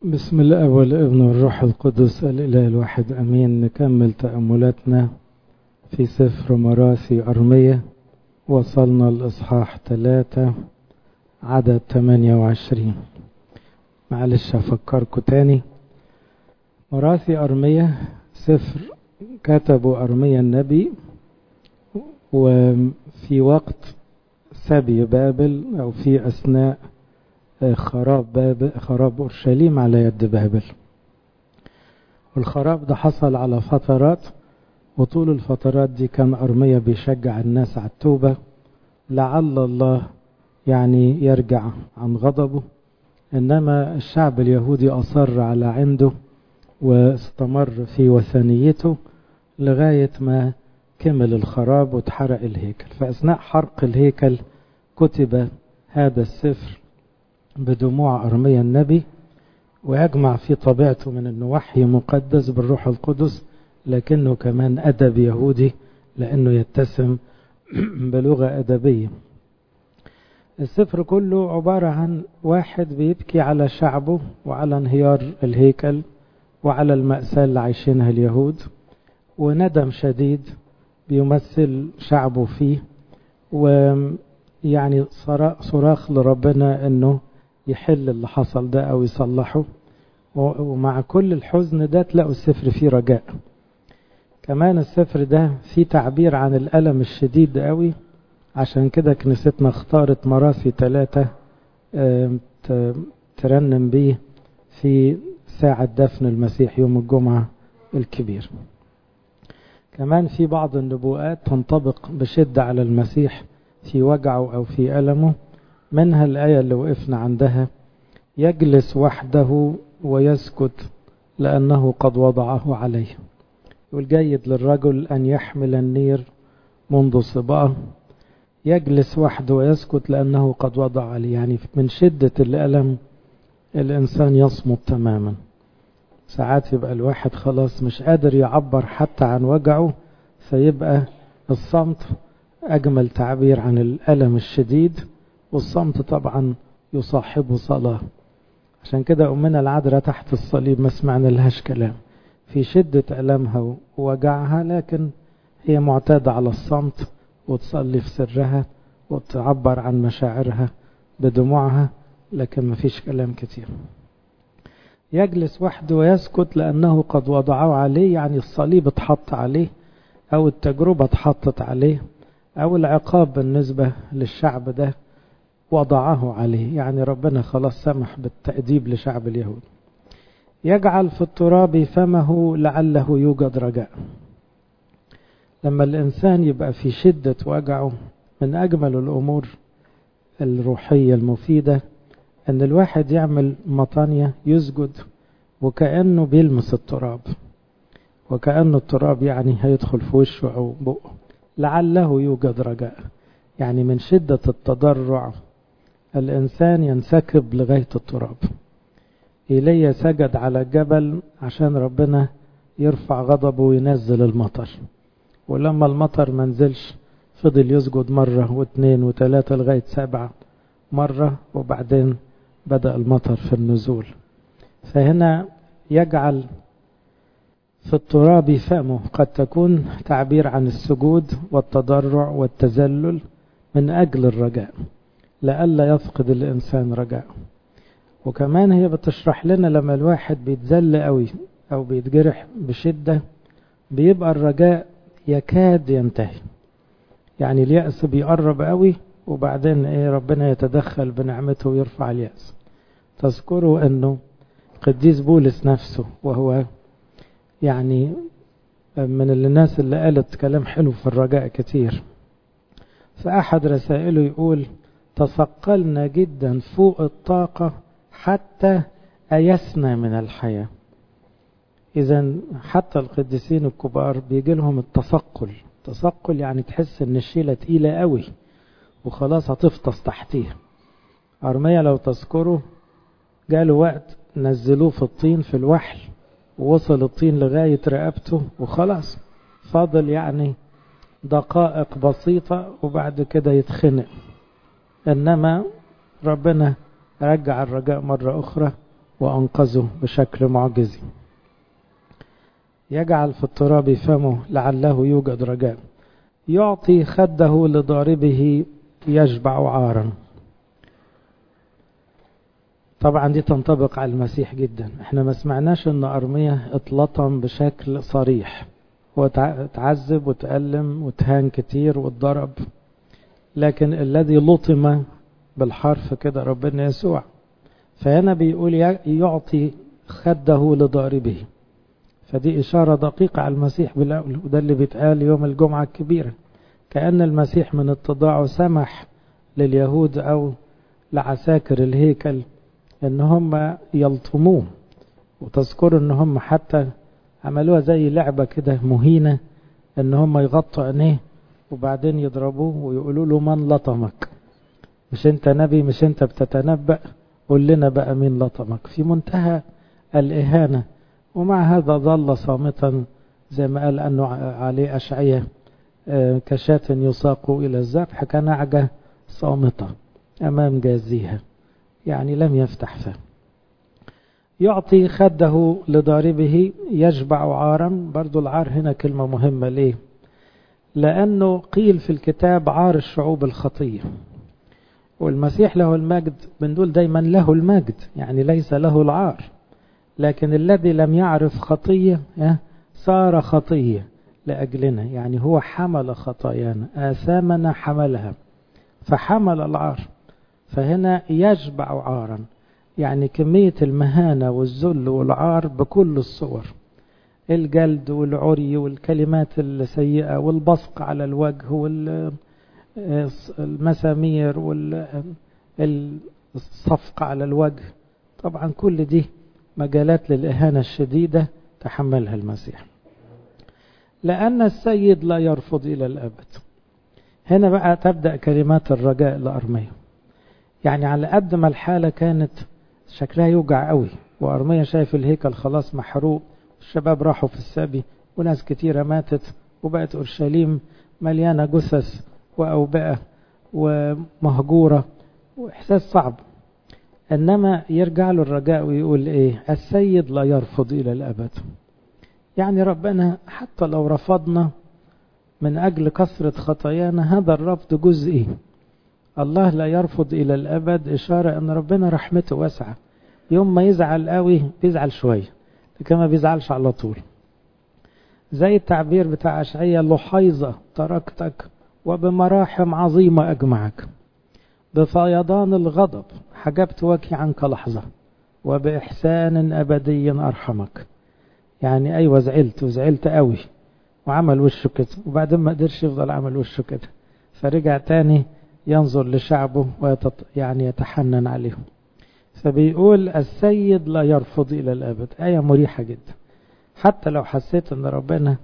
بسم الله والابن والروح القدس الإله الواحد أمين نكمل تأملاتنا في سفر مراسي أرمية وصلنا الإصحاح ثلاثة عدد 28 معلش هفكركم تاني مراسي أرمية سفر كتبه أرمية النبي وفي وقت سبي بابل أو في أثناء خراب بابل خراب أورشليم على يد بابل والخراب ده حصل على فترات وطول الفترات دي كان أرمية بيشجع الناس على التوبة لعل الله يعني يرجع عن غضبه إنما الشعب اليهودي أصر على عنده واستمر في وثنيته لغاية ما كمل الخراب واتحرق الهيكل فأثناء حرق الهيكل كتب هذا السفر بدموع أرميا النبي ويجمع في طبيعته من أنه وحي مقدس بالروح القدس لكنه كمان أدب يهودي لأنه يتسم بلغة أدبية السفر كله عبارة عن واحد بيبكي على شعبه وعلى انهيار الهيكل وعلى المأساة اللي عايشينها اليهود وندم شديد بيمثل شعبه فيه ويعني صراخ لربنا انه يحل اللي حصل ده او يصلحه ومع كل الحزن ده تلاقوا السفر فيه رجاء كمان السفر ده فيه تعبير عن الألم الشديد قوي عشان كده كنيستنا اختارت مراسي ثلاثة ترنم بيه في ساعة دفن المسيح يوم الجمعة الكبير كمان في بعض النبوءات تنطبق بشدة على المسيح في وجعه أو في ألمه منها الآية اللي وقفنا عندها يجلس وحده ويسكت لأنه قد وضعه عليه والجيد للرجل أن يحمل النير منذ صباه يجلس وحده ويسكت لأنه قد وضع عليه يعني من شدة الألم الإنسان يصمت تماما ساعات يبقى الواحد خلاص مش قادر يعبر حتى عن وجعه فيبقى الصمت أجمل تعبير عن الألم الشديد والصمت طبعا يصاحبه صلاة عشان كده أمنا العذراء تحت الصليب ما سمعنا لهاش كلام في شدة ألمها ووجعها لكن هي معتادة على الصمت وتصلي في سرها وتعبر عن مشاعرها بدموعها لكن ما فيش كلام كتير يجلس وحده ويسكت لأنه قد وضعه عليه يعني الصليب اتحط عليه أو التجربة اتحطت عليه أو العقاب بالنسبة للشعب ده وضعه عليه يعني ربنا خلاص سمح بالتأديب لشعب اليهود يجعل في التراب فمه لعله يوجد رجاء لما الإنسان يبقى في شدة وجعه من أجمل الأمور الروحية المفيدة أن الواحد يعمل مطانية يسجد وكأنه بيلمس التراب وكأنه التراب يعني هيدخل في وشه أو بقه لعله يوجد رجاء يعني من شدة التضرع الإنسان ينسكب لغاية التراب إيليا سجد على الجبل عشان ربنا يرفع غضبه وينزل المطر ولما المطر منزلش فضل يسجد مرة واثنين وثلاثة لغاية سبعة مرة وبعدين بدأ المطر في النزول فهنا يجعل في التراب فمه قد تكون تعبير عن السجود والتضرع والتذلل من أجل الرجاء لئلا يفقد الإنسان رجاء وكمان هي بتشرح لنا لما الواحد بيتذل قوي أو بيتجرح بشدة بيبقى الرجاء يكاد ينتهي يعني اليأس بيقرب قوي وبعدين ايه ربنا يتدخل بنعمته ويرفع اليأس تذكروا انه قديس بولس نفسه وهو يعني من الناس اللي قالت كلام حلو في الرجاء كتير في أحد رسائله يقول تثقلنا جدا فوق الطاقة حتى أيسنا من الحياة إذا حتى القديسين الكبار بيجي لهم التثقل تثقل يعني تحس ان الشيلة تقيلة قوي وخلاص هتفطس تحتيها أرمية لو تذكروا جاله وقت نزلوه في الطين في الوحل ووصل الطين لغاية رقبته وخلاص فاضل يعني دقائق بسيطة وبعد كده يتخنق إنما ربنا رجع الرجاء مرة أخرى وأنقذه بشكل معجزي يجعل في التراب فمه لعله يوجد رجاء يعطي خده لضاربه يشبع عارا طبعا دي تنطبق على المسيح جدا احنا ما سمعناش ان ارمية اتلطم بشكل صريح هو اتعذب وتألم وتهان كتير واتضرب لكن الذي لطم بالحرف كده ربنا يسوع فهنا بيقول يعطي خده لضاربه فدي إشارة دقيقة على المسيح بالأول وده اللي بيتقال يوم الجمعة الكبيرة كأن المسيح من اتضاعه سمح لليهود أو لعساكر الهيكل ان هم يلطموه وتذكروا ان هم حتى عملوها زي لعبة كده مهينة ان هم يغطوا عينيه وبعدين يضربوه ويقولوا له من لطمك مش انت نبي مش انت بتتنبأ قول لنا بقى مين لطمك في منتهى الإهانة ومع هذا ظل صامتا زي ما قال أنه عليه أشعية كشاة يساق إلى الذبح كنعجة صامتة أمام جازيها يعني لم يفتح فم يعطي خده لضاربه يشبع عارا برضو العار هنا كلمة مهمة ليه لأنه قيل في الكتاب عار الشعوب الخطية والمسيح له المجد بنقول دايما له المجد يعني ليس له العار لكن الذي لم يعرف خطية صار خطية لأجلنا يعني هو حمل خطايانا آثامنا حملها فحمل العار فهنا يشبع عارا يعني كمية المهانة والذل والعار بكل الصور الجلد والعري والكلمات السيئة والبصق على الوجه والمسامير والصفق على الوجه طبعا كل دي مجالات للإهانة الشديدة تحملها المسيح لأن السيد لا يرفض إلى الأبد هنا بقى تبدأ كلمات الرجاء لأرميه يعني على قد ما الحالة كانت شكلها يوجع قوي وأرمية شايف الهيكل خلاص محروق الشباب راحوا في السبي وناس كتيرة ماتت وبقت أورشليم مليانة جثث وأوبئة ومهجورة وإحساس صعب إنما يرجع له الرجاء ويقول إيه السيد لا يرفض إلى الأبد يعني ربنا حتى لو رفضنا من أجل كثرة خطايانا هذا الرفض جزئي الله لا يرفض إلى الأبد إشارة أن ربنا رحمته واسعة يوم ما يزعل قوي بيزعل شوية لكن ما بيزعلش على طول زي التعبير بتاع أشعية لحيظة تركتك وبمراحم عظيمة أجمعك بفيضان الغضب حجبت وجهي عنك لحظة وبإحسان أبدي أرحمك يعني أيوة زعلت وزعلت قوي وعمل وشه كده وبعدين ما قدرش يفضل عمل وشه كده فرجع تاني ينظر لشعبه ويتط... يعني يتحنن عليهم فبيقول السيد لا يرفض إلى الأبد آية مريحة جدا حتى لو حسيت أن ربنا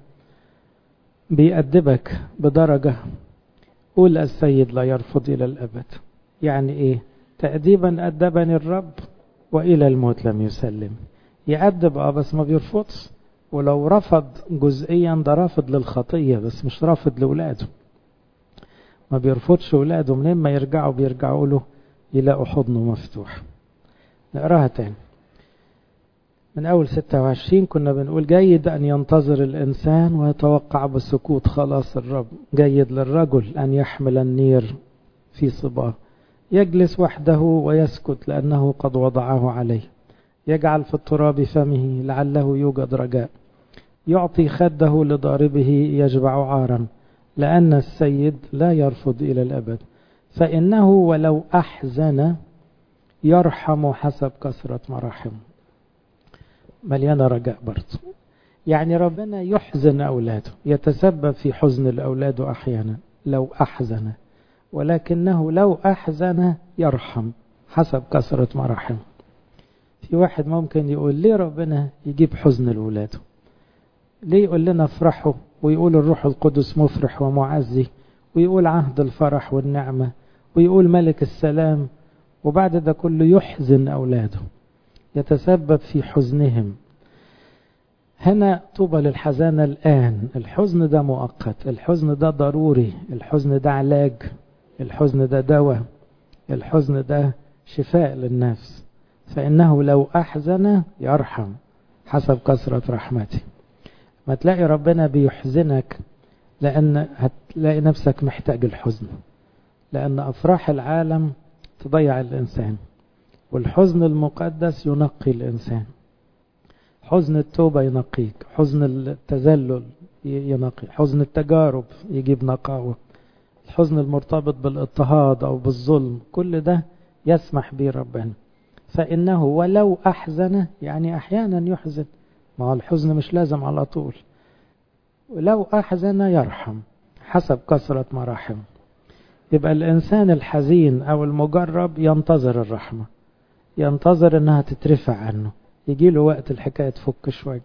بيأدبك بدرجة قول السيد لا يرفض إلى الأبد يعني إيه تأديبا أدبني الرب وإلى الموت لم يسلم يأدب اه بس ما بيرفضش ولو رفض جزئيا ده رافض للخطية بس مش رافض لولاده ما بيرفضش ولاده منين ما يرجعوا بيرجعوا له يلاقوا حضنه مفتوح نقراها تاني من أول 26 كنا بنقول جيد أن ينتظر الإنسان ويتوقع بسكوت خلاص الرب جيد للرجل أن يحمل النير في صباه يجلس وحده ويسكت لأنه قد وضعه عليه يجعل في التراب فمه لعله يوجد رجاء يعطي خده لضاربه يجبع عارا لأن السيد لا يرفض إلى الأبد فإنه ولو أحزن يرحم حسب كثرة مراحمه مليانة رجاء برضه يعني ربنا يحزن أولاده يتسبب في حزن الأولاد أحيانا لو أحزن ولكنه لو أحزن يرحم حسب كثرة مراحمه في واحد ممكن يقول ليه ربنا يجيب حزن الأولاد ليه يقول لنا افرحوا ويقول الروح القدس مفرح ومعزي ويقول عهد الفرح والنعمة ويقول ملك السلام وبعد ده كله يحزن أولاده يتسبب في حزنهم هنا طوبى للحزانة الآن الحزن ده مؤقت الحزن ده ضروري الحزن ده علاج الحزن ده دواء الحزن ده شفاء للنفس فإنه لو أحزن يرحم حسب كثرة رحمته ما تلاقي ربنا بيحزنك لأن هتلاقي نفسك محتاج الحزن لأن أفراح العالم تضيع الإنسان والحزن المقدس ينقي الإنسان حزن التوبة ينقيك حزن التذلل ينقي حزن التجارب يجيب نقاوة الحزن المرتبط بالاضطهاد أو بالظلم كل ده يسمح به ربنا فإنه ولو أحزن يعني أحيانا يحزن ما هو الحزن مش لازم على طول ولو أحزن يرحم حسب كثرة مراحمه يبقى الإنسان الحزين أو المجرب ينتظر الرحمة ينتظر أنها تترفع عنه يجي له وقت الحكاية تفك شوية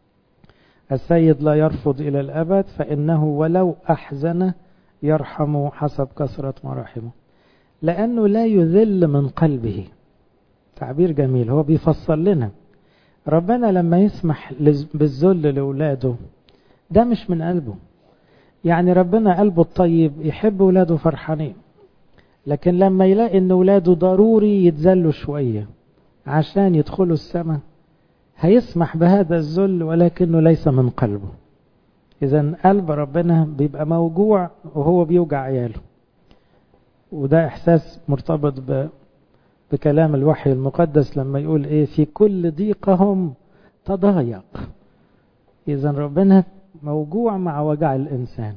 السيد لا يرفض إلى الأبد فإنه ولو أحزن يرحم حسب كثرة مراحمه لأنه لا يذل من قلبه تعبير جميل هو بيفصل لنا ربنا لما يسمح بالذل لأولاده ده مش من قلبه يعني ربنا قلبه الطيب يحب ولاده فرحانين لكن لما يلاقي ان ولاده ضروري يتذلوا شوية عشان يدخلوا السماء هيسمح بهذا الذل ولكنه ليس من قلبه اذا قلب ربنا بيبقى موجوع وهو بيوجع عياله وده احساس مرتبط ب... بكلام الوحي المقدس لما يقول ايه في كل ضيقهم تضايق اذا ربنا موجوع مع وجع الإنسان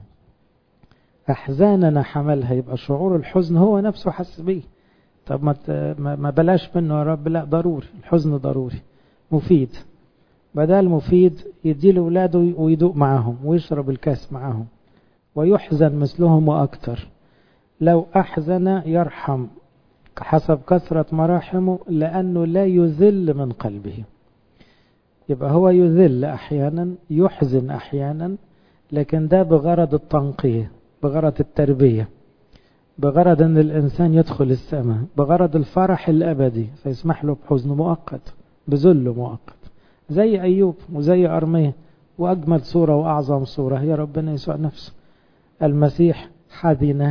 أحزاننا حملها يبقى شعور الحزن هو نفسه حس بيه طب ما ما بلاش منه يا رب لا ضروري الحزن ضروري مفيد بدل مفيد يدي لأولاده ويدوق معاهم ويشرب الكاس معاهم ويحزن مثلهم وأكثر لو أحزن يرحم حسب كثرة مراحمه لأنه لا يذل من قلبه يبقى هو يذل أحيانا يحزن أحيانا لكن ده بغرض التنقية بغرض التربية بغرض أن الإنسان يدخل السماء بغرض الفرح الأبدي فيسمح له بحزن مؤقت بذل مؤقت زي أيوب وزي أرمية وأجمل صورة وأعظم صورة هي ربنا يسوع نفسه المسيح حزن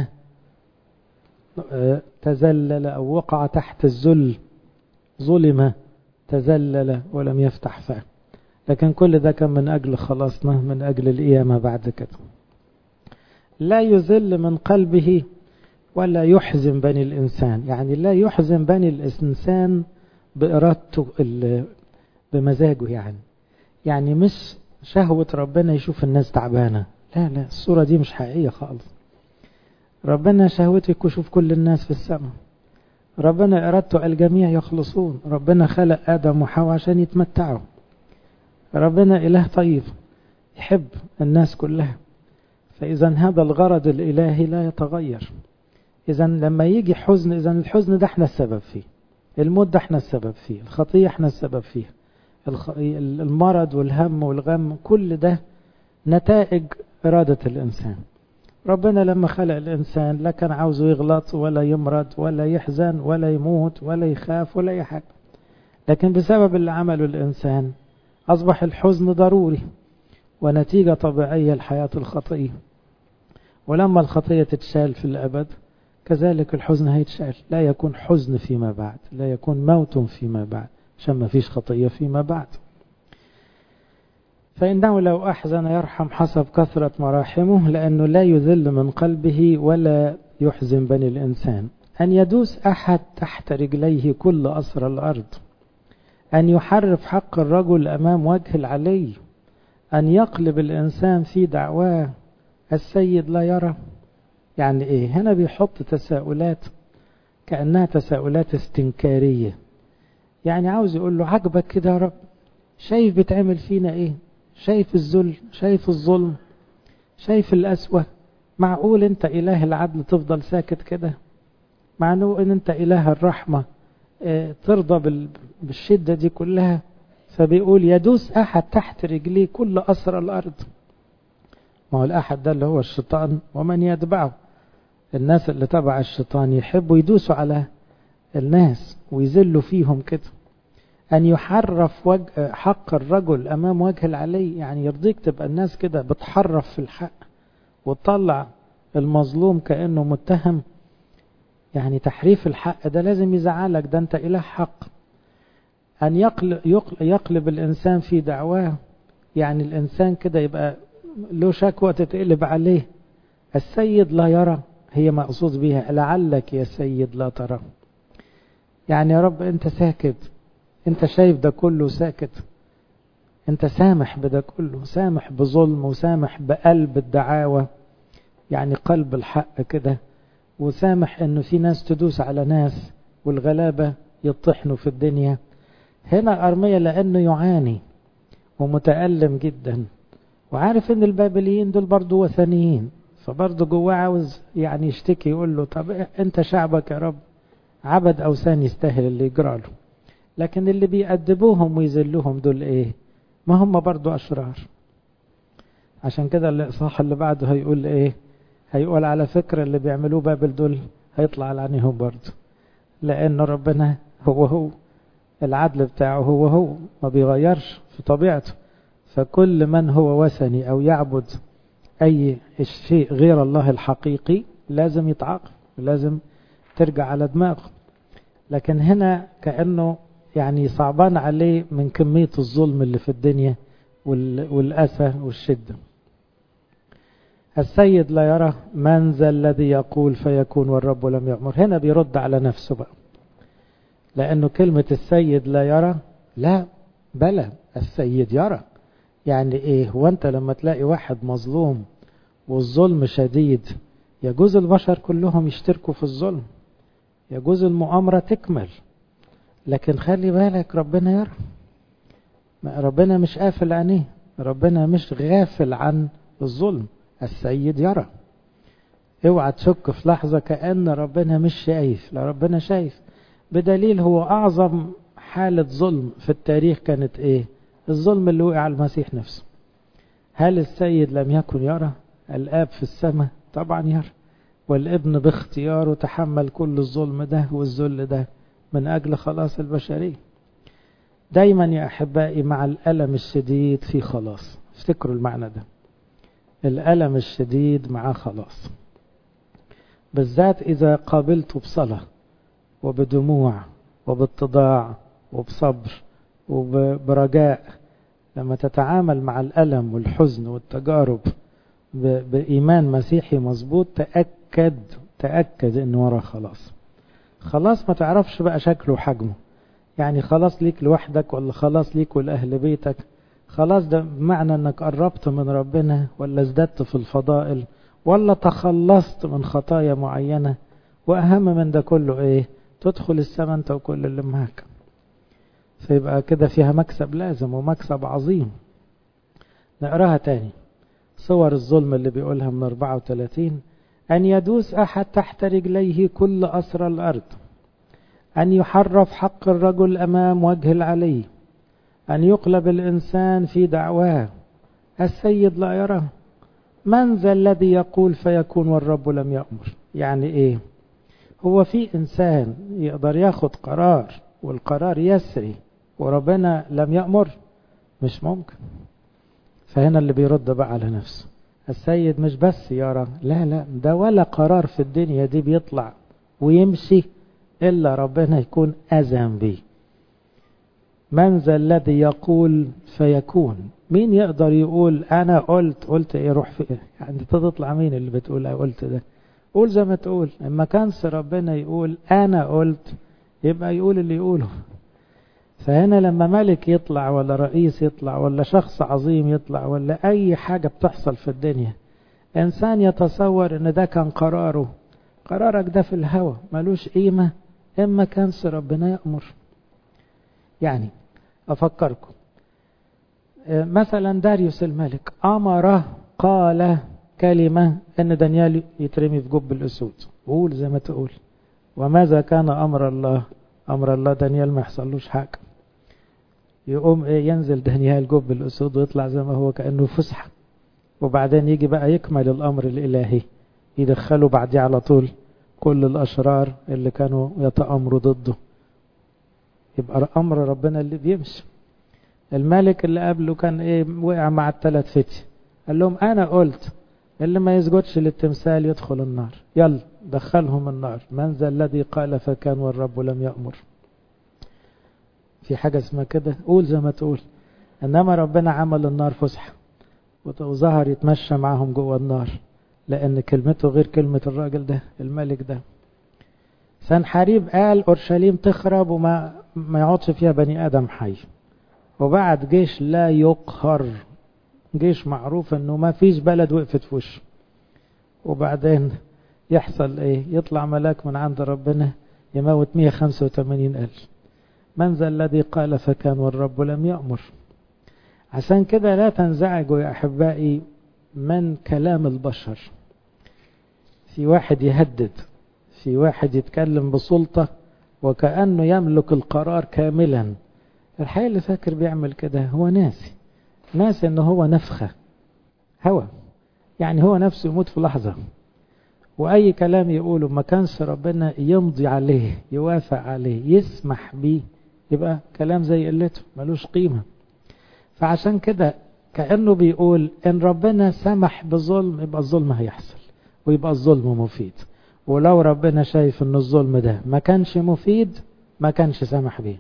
تزلل أو وقع تحت الذل ظلم تزلل ولم يفتح فاه لكن كل ده كان من أجل خلاصنا من أجل القيامة بعد كده لا يذل من قلبه ولا يحزن بني الإنسان يعني لا يحزن بني الإنسان بإرادته بمزاجه يعني يعني مش شهوة ربنا يشوف الناس تعبانة لا لا الصورة دي مش حقيقية خالص ربنا شهوته يشوف كل الناس في السماء ربنا إرادته الجميع يخلصون ربنا خلق آدم وحواء عشان يتمتعوا ربنا إله طيب يحب الناس كلها فإذا هذا الغرض الإلهي لا يتغير إذا لما يجي حزن إذا الحزن ده احنا السبب فيه الموت ده احنا السبب فيه الخطية احنا السبب فيه المرض والهم والغم كل ده نتائج إرادة الإنسان ربنا لما خلق الإنسان لا كان عاوزه يغلط ولا يمرض ولا يحزن ولا يموت ولا يخاف ولا أي حاجة لكن بسبب اللي عمله الإنسان أصبح الحزن ضروري ونتيجة طبيعية لحياة الخطية ولما الخطية تتشال في الأبد كذلك الحزن هيتشال لا يكون حزن فيما بعد لا يكون موت فيما بعد عشان ما فيش خطية فيما بعد فإنه لو أحزن يرحم حسب كثرة مراحمه لأنه لا يذل من قلبه ولا يحزن بني الإنسان أن يدوس أحد تحت رجليه كل أسر الأرض أن يحرف حق الرجل أمام وجه العلي أن يقلب الإنسان في دعواه السيد لا يرى يعني إيه هنا بيحط تساؤلات كأنها تساؤلات استنكارية يعني عاوز يقول له عجبك كده يا رب شايف بتعمل فينا إيه شايف الذل شايف الظلم شايف الأسوة معقول أنت إله العدل تفضل ساكت كده معقول أن أنت إله الرحمة اه ترضى بالشدة دي كلها فبيقول يدوس أحد تحت رجليه كل أسر الأرض ما هو الأحد ده اللي هو الشيطان ومن يتبعه الناس اللي تبع الشيطان يحبوا يدوسوا على الناس ويذلوا فيهم كده أن يحرف وجه حق الرجل أمام وجه العلي يعني يرضيك تبقى الناس كده بتحرف في الحق وتطلع المظلوم كأنه متهم يعني تحريف الحق ده لازم يزعلك ده أنت إله حق أن يقلب, يقلب الإنسان في دعواه يعني الإنسان كده يبقى له شكوى تتقلب عليه السيد لا يرى هي مقصود بها لعلك يا سيد لا ترى يعني يا رب أنت ساكت أنت شايف ده كله ساكت أنت سامح بده كله سامح بظلم وسامح بقلب الدعاوى يعني قلب الحق كده وسامح انه في ناس تدوس على ناس والغلابة يطحنوا في الدنيا هنا أرمية لأنه يعاني ومتألم جدا وعارف ان البابليين دول برضو وثنيين فبرضو جواه عاوز يعني يشتكي يقول له طب انت شعبك يا رب عبد أوثان يستاهل اللي يجرى له لكن اللي بيأدبوهم ويذلوهم دول ايه ما هم برضو أشرار عشان كده الإصحاح اللي بعده هيقول ايه هيقول على فكرة اللي بيعملوه بابل دول هيطلع على عينيهم برضه لأن ربنا هو هو العدل بتاعه هو هو ما بيغيرش في طبيعته فكل من هو وثني أو يعبد أي شيء غير الله الحقيقي لازم يتعاقب لازم ترجع على دماغه لكن هنا كأنه يعني صعبان عليه من كمية الظلم اللي في الدنيا والأسى والشدة السيد لا يرى من ذا الذي يقول فيكون والرب لم يأمر هنا بيرد على نفسه بقى لأنه كلمة السيد لا يرى لا بلى السيد يرى يعني ايه هو انت لما تلاقي واحد مظلوم والظلم شديد يجوز البشر كلهم يشتركوا في الظلم يجوز المؤامرة تكمل لكن خلي بالك ربنا يرى ربنا مش قافل عينيه ربنا مش غافل عن الظلم السيد يرى اوعى تشك في لحظة كأن ربنا مش شايف لا ربنا شايف بدليل هو أعظم حالة ظلم في التاريخ كانت ايه الظلم اللي وقع على المسيح نفسه هل السيد لم يكن يرى الآب في السماء طبعا يرى والابن باختياره تحمل كل الظلم ده والذل ده من أجل خلاص البشرية دايما يا أحبائي مع الألم الشديد في خلاص افتكروا المعنى ده الألم الشديد معاه خلاص بالذات إذا قابلته بصلاة وبدموع وباتضاع وبصبر وبرجاء لما تتعامل مع الألم والحزن والتجارب بإيمان مسيحي مظبوط تأكد تأكد إن ورا خلاص خلاص ما تعرفش بقى شكله وحجمه يعني خلاص ليك لوحدك ولا خلاص ليك ولأهل بيتك خلاص ده بمعنى انك قربت من ربنا ولا ازددت في الفضائل ولا تخلصت من خطايا معينة واهم من ده كله ايه تدخل السماء انت وكل اللي معاك فيبقى كده فيها مكسب لازم ومكسب عظيم نقراها تاني صور الظلم اللي بيقولها من 34 أن يدوس أحد تحت رجليه كل أسر الأرض أن يحرف حق الرجل أمام وجه العلي أن يقلب الإنسان في دعواه السيد لا يراه من ذا الذي يقول فيكون والرب لم يأمر يعني إيه هو في إنسان يقدر ياخد قرار والقرار يسري وربنا لم يأمر مش ممكن فهنا اللي بيرد بقى على نفسه السيد مش بس يرى لا لا ده ولا قرار في الدنيا دي بيطلع ويمشي إلا ربنا يكون أذن بيه من ذا الذي يقول فيكون مين يقدر يقول أنا قلت قلت إيه روح في إيه يعني تطلع مين اللي بتقول قلت ده قول زي ما تقول إما كانش ربنا يقول أنا قلت يبقى يقول اللي يقوله فهنا لما ملك يطلع ولا رئيس يطلع ولا شخص عظيم يطلع ولا أي حاجة بتحصل في الدنيا إنسان يتصور إن ده كان قراره قرارك ده في الهوى ملوش قيمة إما كانش ربنا يأمر يعني أفكركم مثلا داريوس الملك أمر قال كلمة أن دانيال يترمي في جب الأسود قول زي ما تقول وماذا كان أمر الله أمر الله دانيال ما يحصلوش حاجة يقوم إيه ينزل دانيال جب الأسود ويطلع زي ما هو كأنه فسحة وبعدين يجي بقى يكمل الأمر الإلهي يدخلوا بعديه على طول كل الأشرار اللي كانوا يتأمروا ضده يبقى أمر ربنا اللي بيمشي الملك اللي قبله كان ايه وقع مع الثلاث فتي قال لهم انا قلت اللي ما يسجدش للتمثال يدخل النار يلا دخلهم النار من ذا الذي قال فكان والرب لم يأمر في حاجة اسمها كده قول زي ما تقول إنما ربنا عمل النار فسحة وظهر يتمشى معاهم جوه النار لأن كلمته غير كلمة الراجل ده الملك ده سنحاريب قال أورشليم تخرب وما ما يقعدش فيها بني آدم حي وبعد جيش لا يقهر جيش معروف انه ما فيش بلد وقفت في وشه وبعدين يحصل ايه يطلع ملاك من عند ربنا يموت 185 ألف من ذا الذي قال فكان والرب لم يأمر عشان كده لا تنزعجوا يا أحبائي من كلام البشر في واحد يهدد في واحد يتكلم بسلطة وكأنه يملك القرار كاملا الحقيقة اللي فاكر بيعمل كده هو ناسي ناسي انه هو نفخة هوى يعني هو نفسه يموت في لحظة وأي كلام يقوله ما كانش ربنا يمضي عليه يوافق عليه يسمح بيه يبقى كلام زي قلته ملوش قيمة فعشان كده كأنه بيقول إن ربنا سمح بظلم يبقى الظلم هيحصل ويبقى الظلم مفيد ولو ربنا شايف ان الظلم ده ما كانش مفيد ما كانش سمح بيه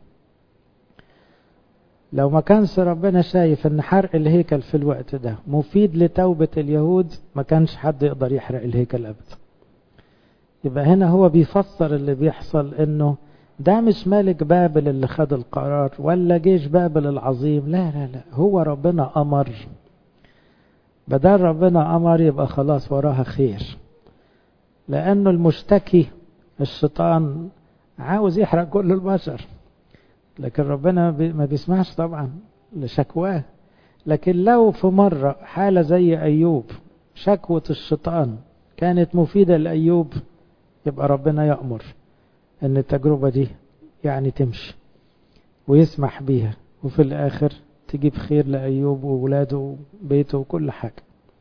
لو ما كانش ربنا شايف ان حرق الهيكل في الوقت ده مفيد لتوبة اليهود ما كانش حد يقدر يحرق الهيكل ابدا يبقى هنا هو بيفسر اللي بيحصل انه ده مش ملك بابل اللي خد القرار ولا جيش بابل العظيم لا لا لا هو ربنا امر بدل ربنا امر يبقى خلاص وراها خير لانه المشتكي الشيطان عاوز يحرق كل البشر لكن ربنا ما بيسمعش طبعا لشكواه لكن لو في مرة حالة زي أيوب شكوة الشيطان كانت مفيدة لأيوب يبقى ربنا يأمر أن التجربة دي يعني تمشي ويسمح بيها وفي الآخر تجيب خير لأيوب وولاده وبيته وكل حاجة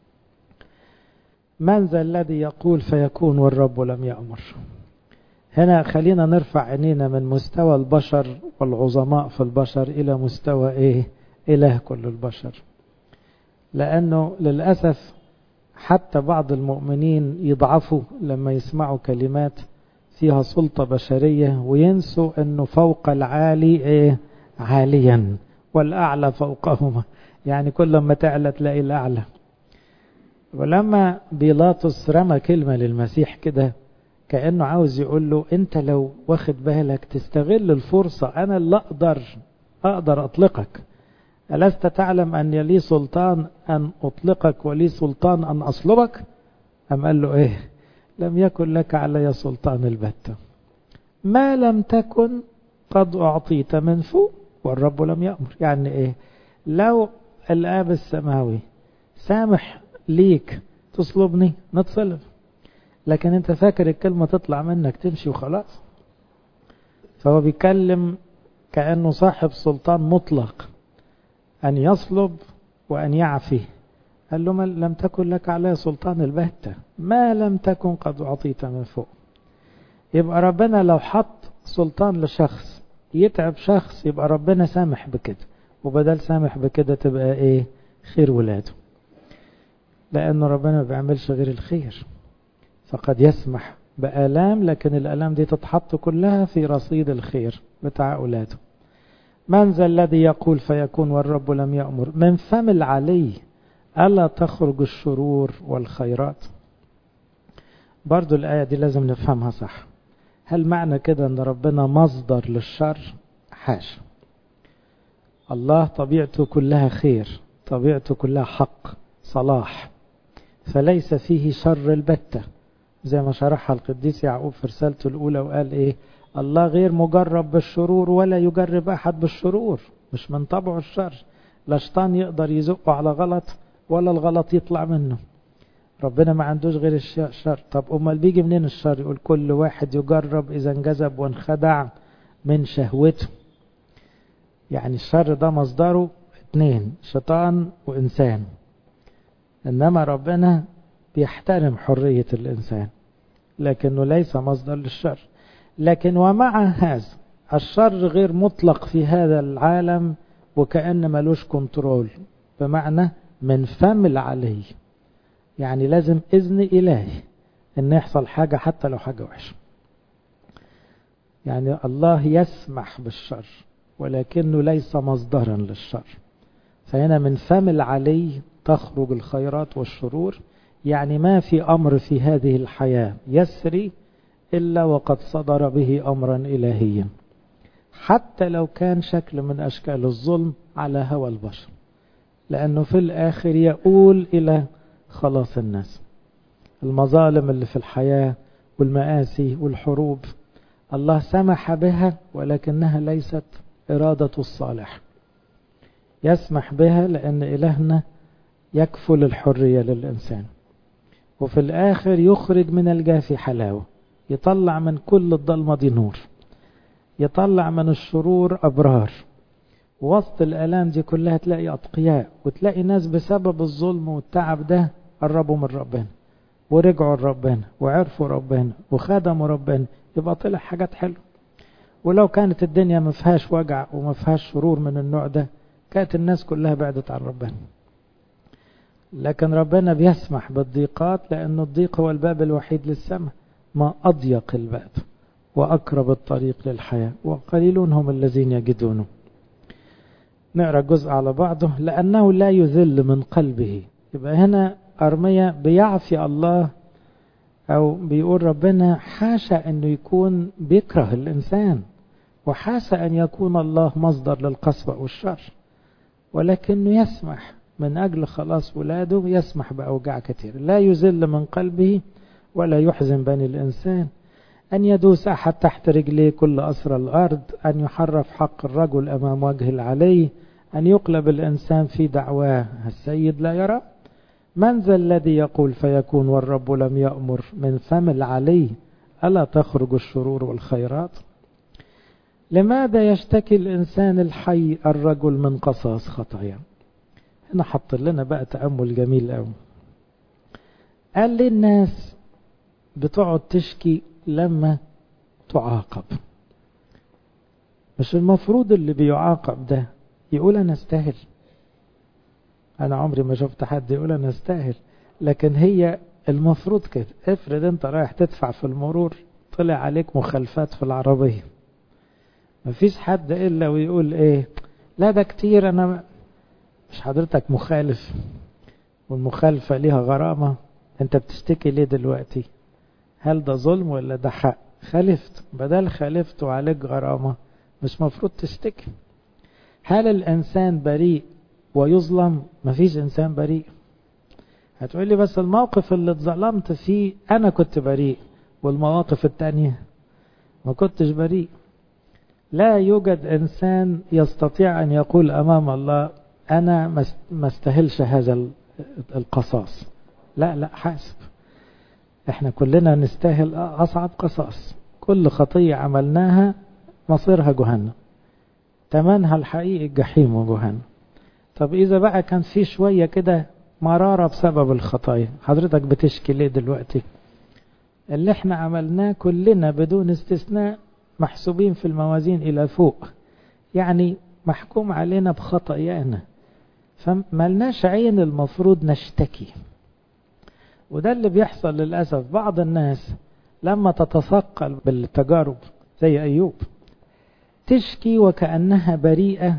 من ذا الذي يقول فيكون والرب لم يأمر هنا خلينا نرفع عينينا من مستوى البشر والعظماء في البشر إلى مستوى إيه إله كل البشر لأنه للأسف حتى بعض المؤمنين يضعفوا لما يسمعوا كلمات فيها سلطة بشرية وينسوا أنه فوق العالي إيه عاليا والأعلى فوقهما يعني كل ما تعلى تلاقي الأعلى ولما بيلاطس رمى كلمة للمسيح كده كأنه عاوز يقول له أنت لو واخد بالك تستغل الفرصة أنا اللي أقدر أقدر أطلقك ألست تعلم أن لي سلطان أن أطلقك ولي سلطان أن أصلبك أم قال له إيه لم يكن لك علي سلطان البتة ما لم تكن قد أعطيت من فوق والرب لم يأمر يعني إيه لو الآب السماوي سامح ليك تصلبني نتصلب لكن انت فاكر الكلمة تطلع منك تمشي وخلاص فهو بيتكلم كأنه صاحب سلطان مطلق أن يصلب وأن يعفي قال له ما لم تكن لك عليه سلطان البهتة ما لم تكن قد أعطيت من فوق يبقى ربنا لو حط سلطان لشخص يتعب شخص يبقى ربنا سامح بكده وبدل سامح بكده تبقى ايه خير ولاده لأنه ربنا ما بيعملش غير الخير فقد يسمح بآلام لكن الآلام دي تتحط كلها في رصيد الخير بتاع أولاده من ذا الذي يقول فيكون والرب لم يأمر من فم العلي ألا تخرج الشرور والخيرات برضو الآية دي لازم نفهمها صح هل معنى كده أن ربنا مصدر للشر حاشا الله طبيعته كلها خير طبيعته كلها حق صلاح فليس فيه شر البتة زي ما شرحها القديس يعقوب في رسالته الأولى وقال إيه الله غير مجرب بالشرور ولا يجرب أحد بالشرور مش من طبعه الشر لا شيطان يقدر يزقه على غلط ولا الغلط يطلع منه ربنا ما عندوش غير الشر طب أمال بيجي منين الشر يقول كل واحد يجرب إذا انجذب وانخدع من شهوته يعني الشر ده مصدره اتنين شيطان وإنسان إنما ربنا بيحترم حرية الإنسان لكنه ليس مصدر للشر لكن ومع هذا الشر غير مطلق في هذا العالم وكأن ملوش كنترول بمعنى من فم العلي يعني لازم إذن إلهي إن يحصل حاجة حتى لو حاجة وحشة يعني الله يسمح بالشر ولكنه ليس مصدرا للشر فهنا من فم العلي تخرج الخيرات والشرور يعني ما في أمر في هذه الحياة يسري إلا وقد صدر به أمرا إلهيا حتى لو كان شكل من أشكال الظلم على هوى البشر لأنه في الآخر يقول إلى خلاص الناس المظالم اللي في الحياة والمآسي والحروب الله سمح بها ولكنها ليست إرادة الصالح يسمح بها لأن إلهنا يكفل الحرية للإنسان وفي الآخر يخرج من الجافي حلاوة يطلع من كل الضلمة دي نور يطلع من الشرور أبرار وسط الآلام دي كلها تلاقي أتقياء وتلاقي ناس بسبب الظلم والتعب ده قربوا من ربنا ورجعوا لربنا وعرفوا ربنا وخدموا ربنا يبقى طلع حاجات حلوه ولو كانت الدنيا ما فيهاش وجع وما فيهاش شرور من النوع ده كانت الناس كلها بعدت عن ربنا لكن ربنا بيسمح بالضيقات لأن الضيق هو الباب الوحيد للسماء ما أضيق الباب وأقرب الطريق للحياة وقليلون هم الذين يجدونه نقرأ جزء على بعضه لأنه لا يذل من قلبه يبقى هنا أرمية بيعفي الله أو بيقول ربنا حاشا أنه يكون بيكره الإنسان وحاشا أن يكون الله مصدر للقسوة والشر ولكنه يسمح من أجل خلاص ولاده يسمح بأوجاع كثير لا يذل من قلبه ولا يحزن بني الإنسان أن يدوس أحد تحت رجليه كل أسر الأرض أن يحرف حق الرجل أمام وجه العلي أن يقلب الإنسان في دعواه السيد لا يرى من ذا الذي يقول فيكون والرب لم يأمر من فم العلي ألا تخرج الشرور والخيرات لماذا يشتكي الإنسان الحي الرجل من قصاص خطايا هنا حط لنا بقى تأمل جميل قوي قال لي الناس بتقعد تشكي لما تعاقب مش المفروض اللي بيعاقب ده يقول أنا استاهل أنا عمري ما شفت حد يقول أنا استاهل لكن هي المفروض كده افرض أنت رايح تدفع في المرور طلع عليك مخالفات في العربية مفيش حد إلا ويقول إيه لا ده كتير أنا مش حضرتك مخالف والمخالفة ليها غرامة أنت بتشتكي ليه دلوقتي هل ده ظلم ولا ده حق خالفت بدل خالفت وعليك غرامة مش مفروض تشتكي هل الإنسان بريء ويظلم مفيش إنسان بريء هتقول لي بس الموقف اللي اتظلمت فيه أنا كنت بريء والمواقف التانية ما كنتش بريء لا يوجد إنسان يستطيع أن يقول أمام الله أنا ما استهلش هذا القصاص لا لا حاسب احنا كلنا نستاهل أصعب قصاص كل خطية عملناها مصيرها جهنم تمنها الحقيقي الجحيم وجهنم طب إذا بقى كان في شوية كده مرارة بسبب الخطايا حضرتك بتشكي ليه دلوقتي اللي احنا عملناه كلنا بدون استثناء محسوبين في الموازين إلى فوق يعني محكوم علينا بخطايانا فملناش عين المفروض نشتكي وده اللي بيحصل للأسف بعض الناس لما تتثقل بالتجارب زي أيوب تشكي وكأنها بريئة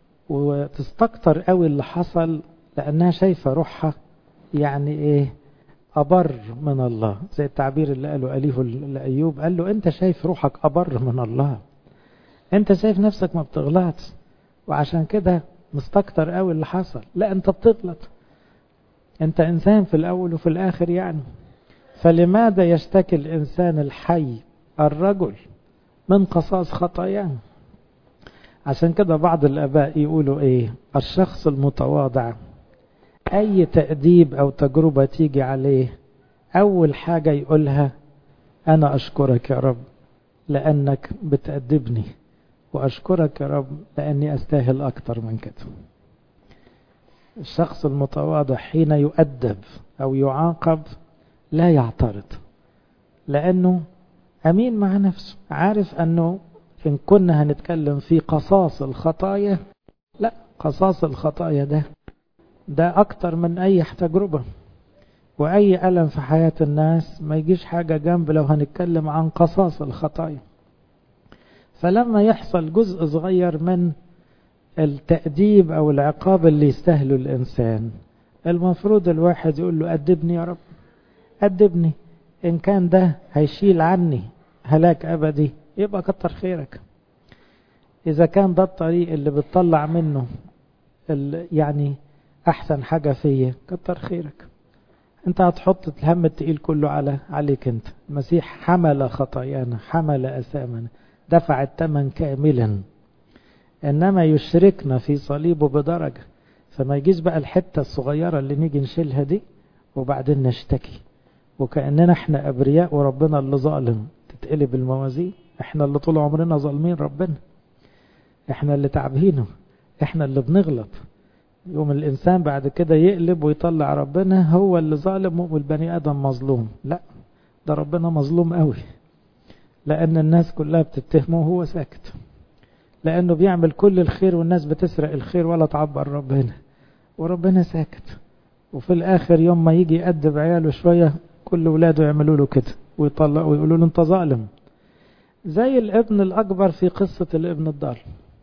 وتستكتر قوي اللي حصل لأنها شايفة روحها يعني إيه أبر من الله زي التعبير اللي قاله أليه لأيوب قال له أنت شايف روحك أبر من الله أنت شايف نفسك ما بتغلطش وعشان كده مستكتر قوي اللي حصل لا أنت بتغلط أنت إنسان في الأول وفي الآخر يعني فلماذا يشتكي الإنسان الحي الرجل من قصاص خطاياه عشان كده بعض الآباء يقولوا إيه الشخص المتواضع أي تأديب أو تجربة تيجي عليه أول حاجة يقولها أنا أشكرك يا رب لأنك بتأدبني وأشكرك يا رب لأني أستاهل أكتر من كده الشخص المتواضع حين يؤدب أو يعاقب لا يعترض لأنه أمين مع نفسه عارف أنه إن كنا هنتكلم في قصاص الخطايا لا قصاص الخطايا ده ده أكتر من أي تجربة وأي ألم في حياة الناس ما يجيش حاجة جنب لو هنتكلم عن قصاص الخطايا فلما يحصل جزء صغير من التأديب أو العقاب اللي يستاهله الإنسان المفروض الواحد يقول له أدبني يا رب أدبني إن كان ده هيشيل عني هلاك أبدي يبقى كتر خيرك إذا كان ده الطريق اللي بتطلع منه يعني أحسن حاجة فيا كتر خيرك أنت هتحط الهم التقيل كله على عليك أنت المسيح حمل خطايانا حمل أسامنا دفع الثمن كاملا إنما يشركنا في صليبه بدرجة فما يجيش بقى الحتة الصغيرة اللي نيجي نشيلها دي وبعدين نشتكي وكأننا احنا أبرياء وربنا اللي ظالم تتقلب الموازين احنا اللي طول عمرنا ظالمين ربنا احنا اللي تعبينه احنا اللي بنغلط يوم الإنسان بعد كده يقلب ويطلع ربنا هو اللي ظالم والبني آدم مظلوم لا ده ربنا مظلوم قوي لأن الناس كلها بتتهمه وهو ساكت لأنه بيعمل كل الخير والناس بتسرق الخير ولا تعبر ربنا وربنا ساكت وفي الآخر يوم ما يجي يأدب عياله شوية كل ولاده يعملوا له كده ويطلعوا ويقولوا له أنت ظالم زي الابن الأكبر في قصة الابن الضال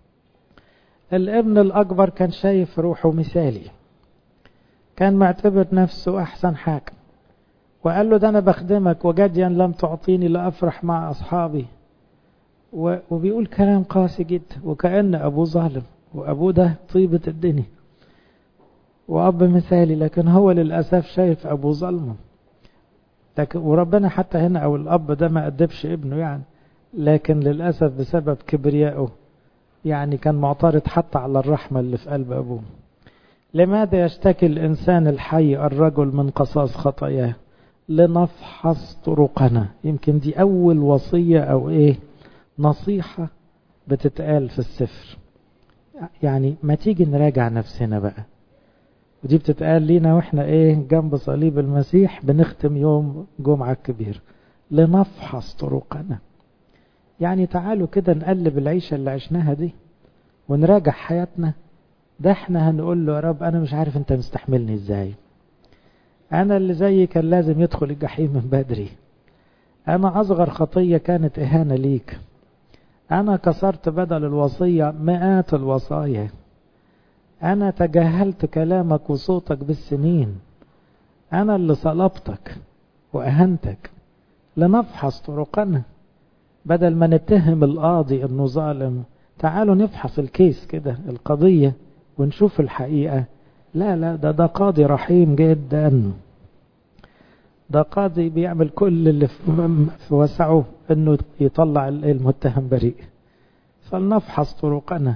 الابن الأكبر كان شايف روحه مثالي كان معتبر نفسه أحسن حاجة وقال له ده أنا بخدمك وجديا لم تعطيني لأفرح مع أصحابي وبيقول كلام قاسي جدا وكأن أبوه ظالم وأبوه ده طيبة الدنيا وأب مثالي لكن هو للأسف شايف أبوه ظلمه وربنا حتى هنا أو الأب ده ما أدبش ابنه يعني لكن للأسف بسبب كبريائه يعني كان معترض حتى على الرحمة اللي في قلب أبوه لماذا يشتكي الإنسان الحي الرجل من قصاص خطاياه لنفحص طرقنا يمكن دي أول وصية أو إيه نصيحة بتتقال في السفر يعني ما تيجي نراجع نفسنا بقى ودي بتتقال لينا واحنا ايه جنب صليب المسيح بنختم يوم جمعة كبير لنفحص طرقنا يعني تعالوا كده نقلب العيشة اللي عشناها دي ونراجع حياتنا ده احنا هنقول له يا رب انا مش عارف انت مستحملني ازاي انا اللي زيي كان لازم يدخل الجحيم من بدري انا اصغر خطية كانت اهانة ليك انا كسرت بدل الوصية مئات الوصايا انا تجاهلت كلامك وصوتك بالسنين انا اللي صلبتك واهنتك لنفحص طرقنا بدل ما نتهم القاضي انه ظالم تعالوا نفحص الكيس كده القضية ونشوف الحقيقة لا لا ده ده قاضي رحيم جدا ده قاضي بيعمل كل اللي في وسعه انه يطلع المتهم بريء فلنفحص طرقنا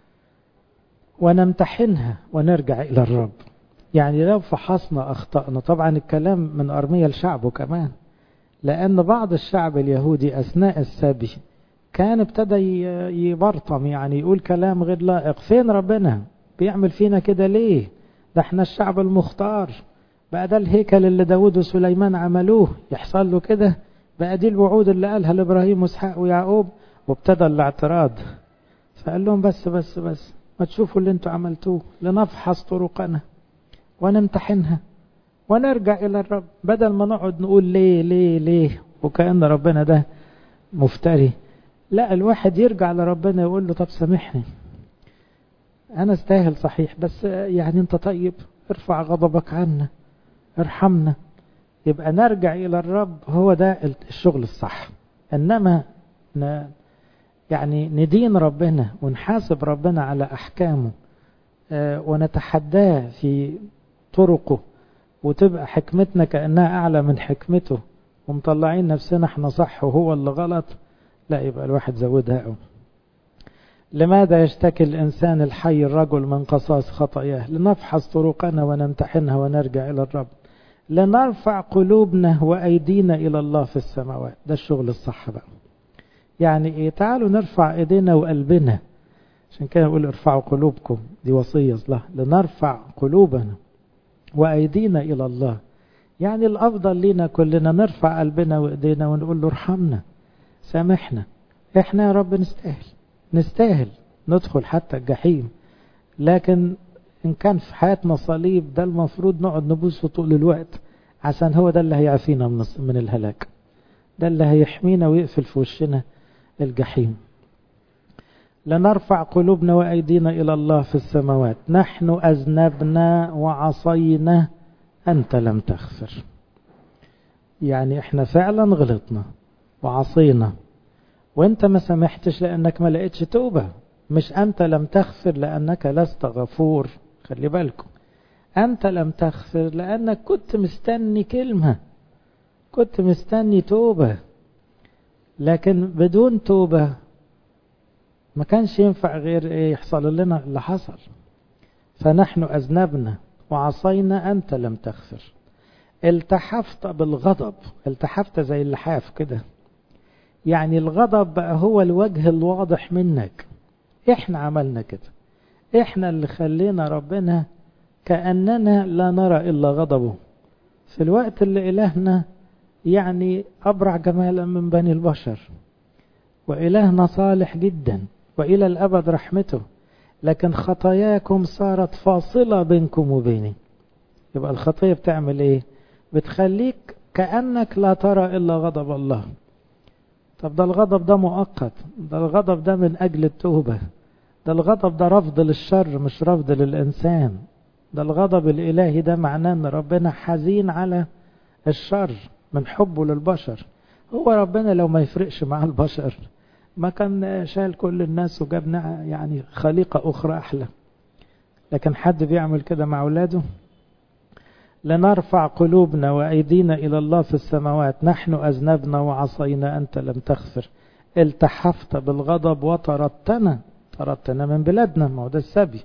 ونمتحنها ونرجع الى الرب يعني لو فحصنا اخطأنا طبعا الكلام من ارمية لشعبه كمان لأن بعض الشعب اليهودي أثناء السبي كان ابتدى يبرطم يعني يقول كلام غير لائق فين ربنا بيعمل فينا كده ليه ده احنا الشعب المختار بقى ده الهيكل اللي داود وسليمان عملوه يحصل له كده بقى دي الوعود اللي قالها لإبراهيم واسحاق ويعقوب وابتدى الاعتراض فقال لهم بس بس بس ما تشوفوا اللي انتوا عملتوه لنفحص طرقنا ونمتحنها ونرجع إلى الرب بدل ما نقعد نقول ليه ليه ليه وكأن ربنا ده مفتري لا الواحد يرجع لربنا يقول له طب سامحني أنا استاهل صحيح بس يعني أنت طيب ارفع غضبك عنا ارحمنا يبقى نرجع إلى الرب هو ده الشغل الصح إنما يعني ندين ربنا ونحاسب ربنا على أحكامه ونتحداه في طرقه وتبقى حكمتنا كأنها أعلى من حكمته ومطلعين نفسنا احنا صح وهو اللي غلط لا يبقى الواحد زودها قوي لماذا يشتكي الإنسان الحي الرجل من قصاص خطاياه لنفحص طرقنا ونمتحنها ونرجع إلى الرب لنرفع قلوبنا وأيدينا إلى الله في السماوات ده الشغل الصح بقى يعني إيه تعالوا نرفع إيدينا وقلبنا عشان كده نقول ارفعوا قلوبكم دي وصية الله لنرفع قلوبنا وأيدينا إلى الله يعني الأفضل لنا كلنا نرفع قلبنا وإيدينا ونقول له ارحمنا سامحنا احنا يا رب نستاهل نستاهل ندخل حتى الجحيم لكن إن كان في حياتنا صليب ده المفروض نقعد نبوسه طول الوقت عشان هو ده اللي هيعافينا من الهلاك ده اللي هيحمينا ويقفل في وشنا الجحيم لنرفع قلوبنا وأيدينا إلى الله في السماوات نحن أذنبنا وعصينا أنت لم تغفر يعني احنا فعلا غلطنا وعصينا وانت ما سمحتش لأنك ما لقيتش توبة مش أنت لم تغفر لأنك لست غفور خلي بالكم أنت لم تغفر لأنك كنت مستني كلمة كنت مستني توبة لكن بدون توبة ما كانش ينفع غير ايه يحصل لنا اللي حصل فنحن أذنبنا وعصينا أنت لم تغفر التحفت بالغضب التحفت زي اللحاف كده يعني الغضب بقى هو الوجه الواضح منك احنا عملنا كده احنا اللي خلينا ربنا كأننا لا نرى إلا غضبه في الوقت اللي إلهنا يعني أبرع جمالا من بني البشر وإلهنا صالح جدا وإلى الأبد رحمته لكن خطاياكم صارت فاصلة بينكم وبيني يبقى الخطية بتعمل إيه بتخليك كأنك لا ترى إلا غضب الله طب ده الغضب ده مؤقت ده الغضب ده من أجل التوبة ده الغضب ده رفض للشر مش رفض للإنسان ده الغضب الإلهي ده معناه أن ربنا حزين على الشر من حبه للبشر هو ربنا لو ما يفرقش مع البشر ما كان شال كل الناس وجابنا يعني خليقة أخرى أحلى لكن حد بيعمل كده مع أولاده لنرفع قلوبنا وأيدينا إلى الله في السماوات نحن أذنبنا وعصينا أنت لم تغفر التحفت بالغضب وطردتنا طردتنا من بلادنا ما هو ده السبي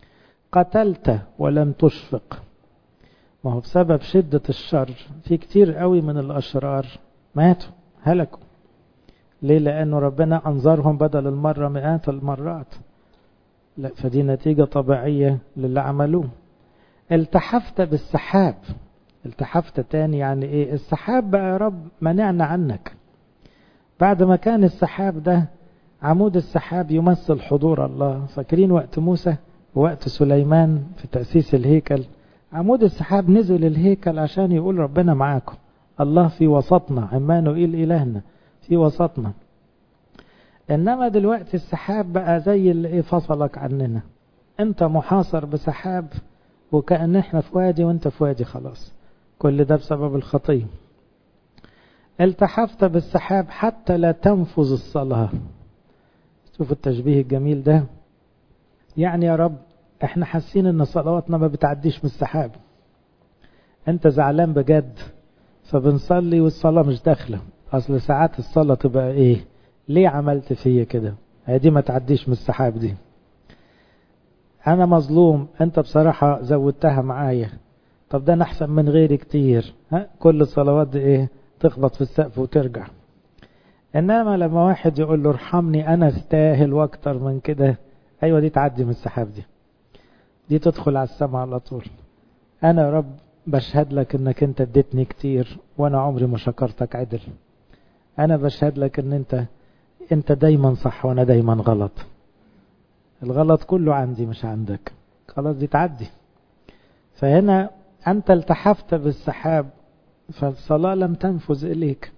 قتلت ولم تشفق ما هو بسبب شدة الشر في كتير قوي من الأشرار ماتوا هلكوا ليه لأنه ربنا أنظرهم بدل المرة مئات المرات لا فدي نتيجة طبيعية للي عملوه التحفت بالسحاب التحفت تاني يعني ايه السحاب بقى يا رب منعنا عنك بعد ما كان السحاب ده عمود السحاب يمثل حضور الله فاكرين وقت موسى ووقت سليمان في تأسيس الهيكل عمود السحاب نزل الهيكل عشان يقول ربنا معاكم الله في وسطنا عمانوئيل إلهنا في وسطنا إنما دلوقتي السحاب بقى زي اللي إيه فصلك عننا أنت محاصر بسحاب وكأن إحنا في وادي وأنت في وادي خلاص كل ده بسبب الخطية التحفت بالسحاب حتى لا تنفذ الصلاة شوف التشبيه الجميل ده يعني يا رب احنا حاسين ان صلواتنا ما بتعديش من السحاب انت زعلان بجد فبنصلي والصلاة مش داخلة اصل ساعات الصلاة تبقى ايه ليه عملت فيا كده هي دي ما تعديش من السحاب دي انا مظلوم انت بصراحة زودتها معايا طب ده انا احسن من غيري كتير ها كل الصلوات دي ايه تخبط في السقف وترجع انما لما واحد يقول له ارحمني انا استاهل واكتر من كده ايوه دي تعدي من السحاب دي دي تدخل على السماء على طول انا يا رب بشهد لك انك انت اديتني كتير وانا عمري ما شكرتك عدل انا بشهد لك ان انت انت دايما صح وانا دايما غلط الغلط كله عندي مش عندك خلاص دي تعدي فهنا انت التحفت بالسحاب فالصلاة لم تنفذ اليك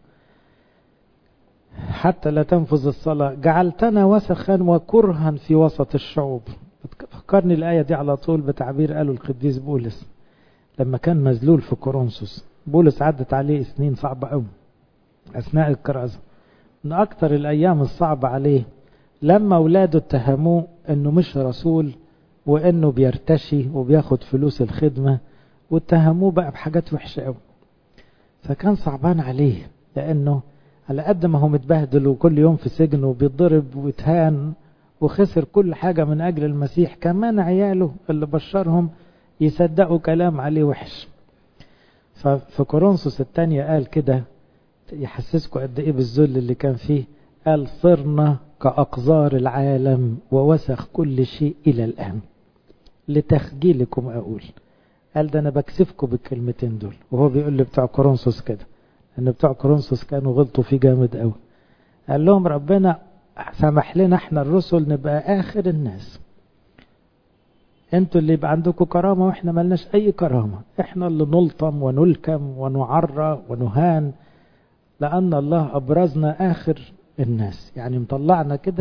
حتى لا تنفذ الصلاة جعلتنا وسخا وكرها في وسط الشعوب فكرني الآية دي على طول بتعبير قاله القديس بولس لما كان مذلول في كورنثوس بولس عدت عليه سنين صعبة قوي أثناء الكرازة من أكتر الأيام الصعبة عليه لما أولاده اتهموه أنه مش رسول وأنه بيرتشي وبياخد فلوس الخدمة واتهموه بقى بحاجات وحشة قوي فكان صعبان عليه لأنه على قد ما هو متبهدل وكل يوم في سجن وبيتضرب ويتهان وخسر كل حاجة من أجل المسيح كمان عياله اللي بشرهم يصدقوا كلام عليه وحش ففي كورنثوس الثانية قال كده يحسسكم قد ايه بالذل اللي كان فيه قال صرنا كأقذار العالم ووسخ كل شيء إلى الآن لتخجيلكم أقول قال ده أنا بكسفكم بالكلمتين دول وهو بيقول لي بتوع كورنثوس كده ان بتوع كورنثوس كانوا غلطوا فيه جامد قوي قال لهم ربنا سمح لنا احنا الرسل نبقى اخر الناس انتوا اللي يبقى عندكم كرامة واحنا ملناش اي كرامة احنا اللي نلطم ونلكم ونعرى ونهان لان الله ابرزنا اخر الناس يعني مطلعنا كده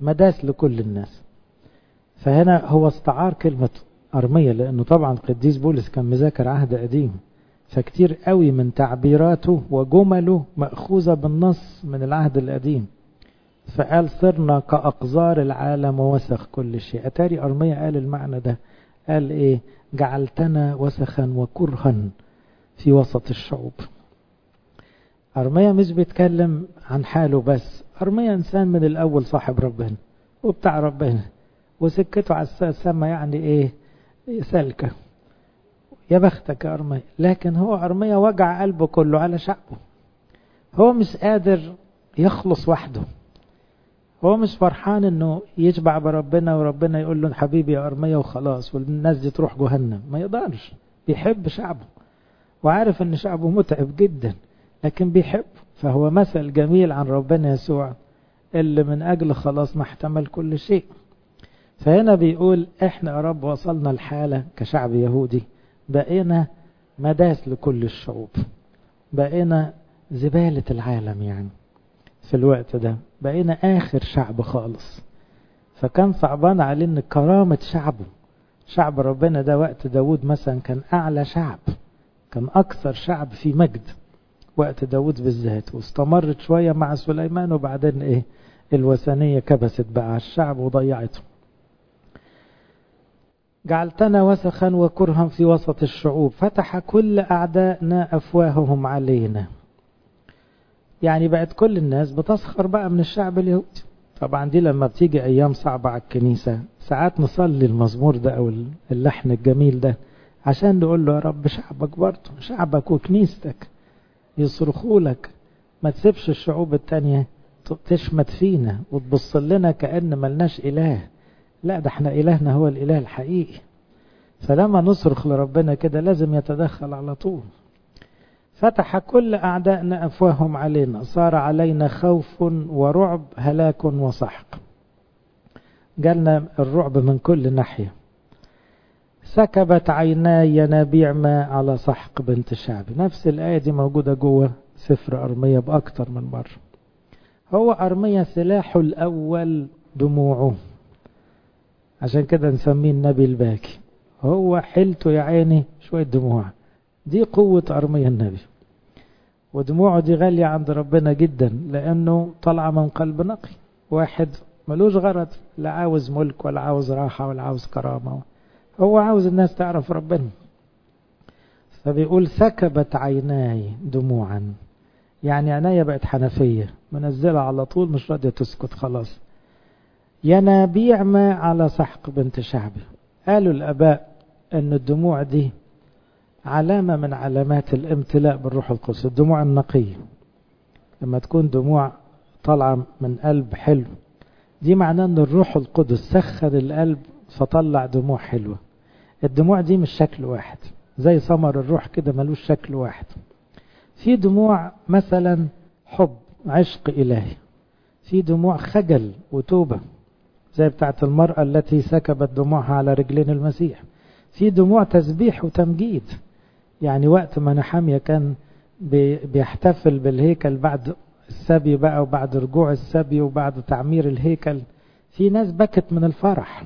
مداس لكل الناس فهنا هو استعار كلمة أرمية لأنه طبعا قديس بولس كان مذاكر عهد قديم فكتير قوي من تعبيراته وجمله مأخوذة بالنص من العهد القديم فقال صرنا كأقذار العالم ووسخ كل شيء أتاري أرمية قال المعنى ده قال إيه جعلتنا وسخا وكرها في وسط الشعوب أرمية مش بيتكلم عن حاله بس أرمية إنسان من الأول صاحب ربنا وبتاع ربنا وسكته على السما يعني إيه سالكة يا بختك يا أرمية لكن هو أرمية وجع قلبه كله على شعبه هو مش قادر يخلص وحده هو مش فرحان انه يشبع بربنا وربنا يقول له حبيبي يا أرمية وخلاص والناس دي تروح جهنم ما يقدرش بيحب شعبه وعارف ان شعبه متعب جدا لكن بيحب فهو مثل جميل عن ربنا يسوع اللي من أجل خلاص ما احتمل كل شيء فهنا بيقول احنا يا رب وصلنا الحالة كشعب يهودي بقينا مداس لكل الشعوب بقينا زبالة العالم يعني في الوقت ده بقينا آخر شعب خالص فكان صعبان عليه ان كرامة شعبه شعب ربنا ده وقت داود مثلا كان أعلى شعب كان أكثر شعب في مجد وقت داود بالذات واستمرت شوية مع سليمان وبعدين ايه الوثنية كبست بقى على الشعب وضيعته جعلتنا وسخا وكرها في وسط الشعوب فتح كل أعدائنا أفواههم علينا يعني بقت كل الناس بتسخر بقى من الشعب اليهودي طبعا دي لما بتيجي أيام صعبة على الكنيسة ساعات نصلي المزمور ده أو اللحن الجميل ده عشان نقول له يا رب شعبك برضه شعبك وكنيستك يصرخوا لك ما تسيبش الشعوب التانية تشمت فينا وتبص لنا كأن ملناش إله لا ده احنا إلهنا هو الإله الحقيقي فلما نصرخ لربنا كده لازم يتدخل على طول فتح كل أعدائنا أفواههم علينا صار علينا خوف ورعب هلاك وسحق جالنا الرعب من كل ناحية سكبت عيناي ينابيع ماء على سحق بنت شعبي نفس الآية دي موجودة جوه سفر أرمية بأكتر من مرة هو أرمية سلاحه الأول دموعه عشان كده نسميه النبي الباكي هو حيلته يا عيني شوية دموع دي قوة أرمية النبي ودموعه دي غالية عند ربنا جدا لأنه طالعة من قلب نقي واحد ملوش غرض لا عاوز ملك ولا عاوز راحة ولا عاوز كرامة هو عاوز الناس تعرف ربنا فبيقول سكبت عيناي دموعا يعني عينيا بقت حنفية منزلة على طول مش راضية تسكت خلاص ينابيع ما على سحق بنت شعبي قالوا الآباء أن الدموع دي علامة من علامات الامتلاء بالروح القدس الدموع النقية لما تكون دموع طالعة من قلب حلو دي معناه أن الروح القدس سخر القلب فطلع دموع حلوة الدموع دي مش شكل واحد زي ثمر الروح كده ملوش شكل واحد في دموع مثلا حب عشق إلهي في دموع خجل وتوبة زي بتاعت المرأة التي سكبت دموعها على رجلين المسيح في دموع تسبيح وتمجيد يعني وقت ما نحمية كان بيحتفل بالهيكل بعد السبي بقى وبعد رجوع السبي وبعد تعمير الهيكل في ناس بكت من الفرح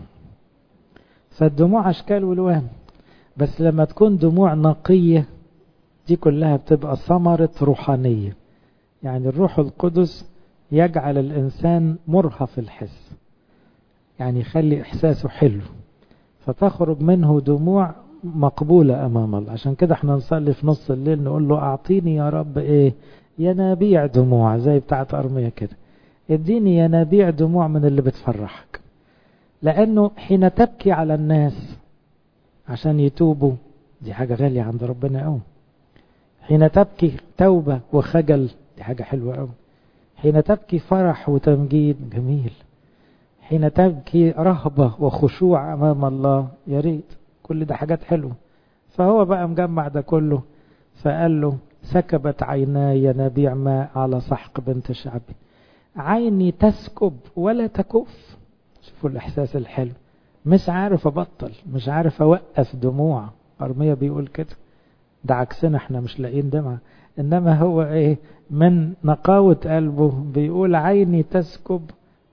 فالدموع أشكال والوان بس لما تكون دموع نقية دي كلها بتبقى ثمرة روحانية يعني الروح القدس يجعل الإنسان مرهف الحس يعني يخلي إحساسه حلو فتخرج منه دموع مقبولة أمام الله عشان كده احنا نصلي في نص الليل نقول له أعطيني يا رب إيه ينابيع دموع زي بتاعت أرمية كده اديني ينابيع دموع من اللي بتفرحك لأنه حين تبكي على الناس عشان يتوبوا دي حاجة غالية عند ربنا قوي حين تبكي توبة وخجل دي حاجة حلوة قوي حين تبكي فرح وتمجيد جميل حين تبكي رهبة وخشوع أمام الله يا ريت كل ده حاجات حلوة فهو بقى مجمع ده كله فقال له سكبت عيناي ينابيع ماء على سحق بنت شعبي عيني تسكب ولا تكف شوفوا الإحساس الحلو مش عارف أبطل مش عارف أوقف دموع أرمية بيقول كده ده عكسنا احنا مش لاقيين دمعة إنما هو إيه من نقاوة قلبه بيقول عيني تسكب